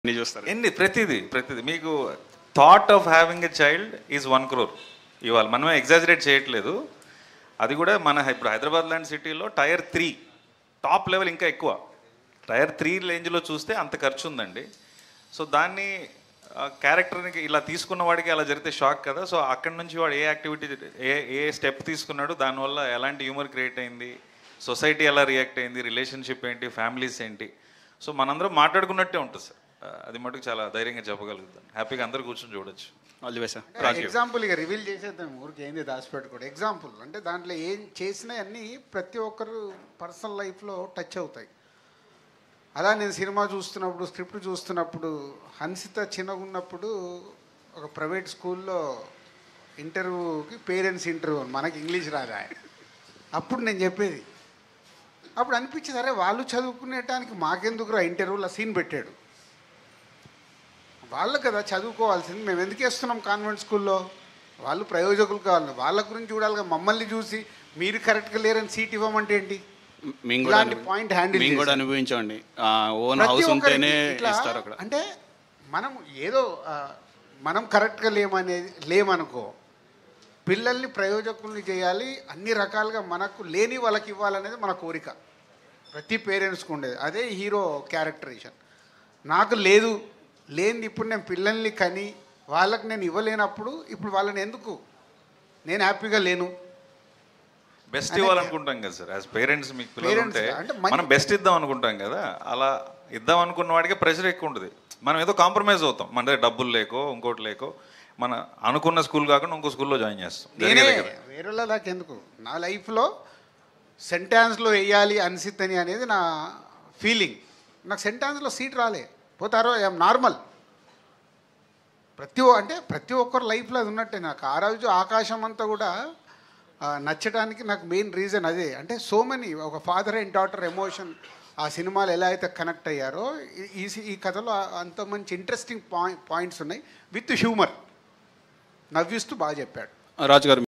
అన్ని చూస్తారు ఎన్ని ప్రతిదీ ప్రతిదీ మీకు thought of having a child is one crore ఇవాళ మనమే ఎగ్జాజరేట్ చేయట్లేదు అది కూడా మన ఇప్పుడు హైదరాబాద్ లాంటి సిటీలో టైర్ త్రీ టాప్ లెవెల్ ఇంకా ఎక్కువ టైర్ త్రీ రేంజ్లో చూస్తే అంత ఖర్చు ఉందండి సో దాన్ని క్యారెక్టర్ని ఇలా తీసుకున్న వాడికి అలా జరిగితే షాక్ కదా సో అక్కడి నుంచి వాడు ఏ యాక్టివిటీ ఏ ఏ స్టెప్ తీసుకున్నాడు దానివల్ల ఎలాంటి హ్యూమర్ క్రియేట్ అయింది సొసైటీ ఎలా రియాక్ట్ అయింది రిలేషన్షిప్ ఏంటి ఫ్యామిలీస్ ఏంటి సో మనందరం మాట్లాడుకున్నట్టే ఉంటుంది సార్ ఆ, అది మటుకు చాలా ధైర్యంగా చెప్పగలుగుతాను హ్యాపీగా అందరు కూర్చొని చూడొచ్చు all the best sir Raju example ఇక రివీల్ చేసేద్దాం ఊరికి ఏంది దాచిపెట్టుకోడు ఎగ్జాంపుల్ అంటే దాంట్లో ఏం చేసినవన్నీ ప్రతి ఒక్కరు పర్సనల్ లైఫ్లో టచ్ అవుతాయి అలా నేను సినిమా చూస్తున్నప్పుడు స్క్రిప్ట్ చూస్తున్నప్పుడు హన్సిత చిన్నగా ఉన్నప్పుడు ఒక ప్రైవేట్ స్కూల్లో ఇంటర్వ్యూకి పేరెంట్స్ ఇంటర్వ్యూ మనకి ఇంగ్లీష్ రాదా అప్పుడు నేను చెప్పేది అప్పుడు అనిపించింది అరే వాళ్ళు చదువుకునేటానికి మాకెందుకురా ఇంటర్వ్యూలో సీన్ పెట్టాడు వాళ్ళు కదా చదువుకోవాల్సింది మేము ఎందుకు వేస్తున్నాం కాన్వెంట్ స్కూల్లో వాళ్ళు ప్రయోజకులు కావాలి వాళ్ళ గురించి చూడాలిగా మమ్మల్ని చూసి మీరు కరెక్ట్గా లేరని సీట్ ఇవ్వమంటే ఏంటి మేము కూడా ఇలాంటి అనుభవి- point handle మేము కూడా చేశారు. అనుభవించామండి ఓన్ ప్రతి హౌస్ ఒక్కరికి ఉంటేనే ఇట్లా ఇస్తారు అక్కడ అంటే మనం ఏదో ఆ, మనం కరెక్ట్గా లేమనేది లేమనుకో పిల్లల్ని ప్రయోజకుల్ని చేయాలి అన్ని రకాలుగా మనకు లేని వాళ్ళకి ఇవ్వాలనేది మన కోరిక ప్రతి పేరెంట్స్కి ఉండేది అదే హీరో క్యారెక్టరేషన్ నాకు లేదు లేనిది ఇప్పుడు నేను పిల్లల్ని కని వాళ్ళకి నేను ఇవ్వలేనప్పుడు ఇప్పుడు వాళ్ళని ఎందుకు నేను హ్యాపీగా లేను బెస్ట్ ఇవ్వాలనుకుంటాం కదా సార్ యాజ్ పేరెంట్స్ మీకు పిల్లలు Parents ఉంటే అంటే మంచి- మనం బెస్ట్ ఇద్దాం అనుకుంటాం కదా అలా ఇద్దాం అనుకున్న వాడికి ప్రెషర్ ఎక్కువ ఉంటుంది మనం ఏదో కాంప్రమైజ్ అవుతాం మన దగ్గర డబ్బులు లేకో ఇంకోటి లేకో మన అనుకున్న స్కూల్ కాకుండా ఇంకో స్కూల్లో జాయిన్ చేస్తాం నేనే జరిగేదే కదా వేరేలా దాకా ఎందుకు నా లైఫ్లో సెంటాన్స్లో వేయాలి అన్సిత్ అని అనేది నా ఫీలింగ్ నాకు సెంటాన్స్లో సీట్ రాలే పోతారో ఐఎమ్ నార్మల్ ప్రతి ఒ- అంటే ప్రతి ఒక్కరు లైఫ్లో అది ఉన్నట్టే నాకు ఆ రోజు ఆకాశం అంతా కూడా ఆ, నచ్చడానికి నాకు మెయిన్ రీజన్ అదే అంటే సో మెనీ ఒక ఫాదర్ అండ్ డాటర్ ఎమోషన్ ఆ సినిమాలు ఎలా అయితే కనెక్ట్ అయ్యారో ఈ- ఈ సి- ఈ కథలో అంత మంచి ఇంట్రెస్టింగ్ పాయింట్ పాయింట్స్ ఉన్నాయి విత్ హ్యూమర్ నవ్విస్తూ బాగా చెప్పాడు రాజు గారు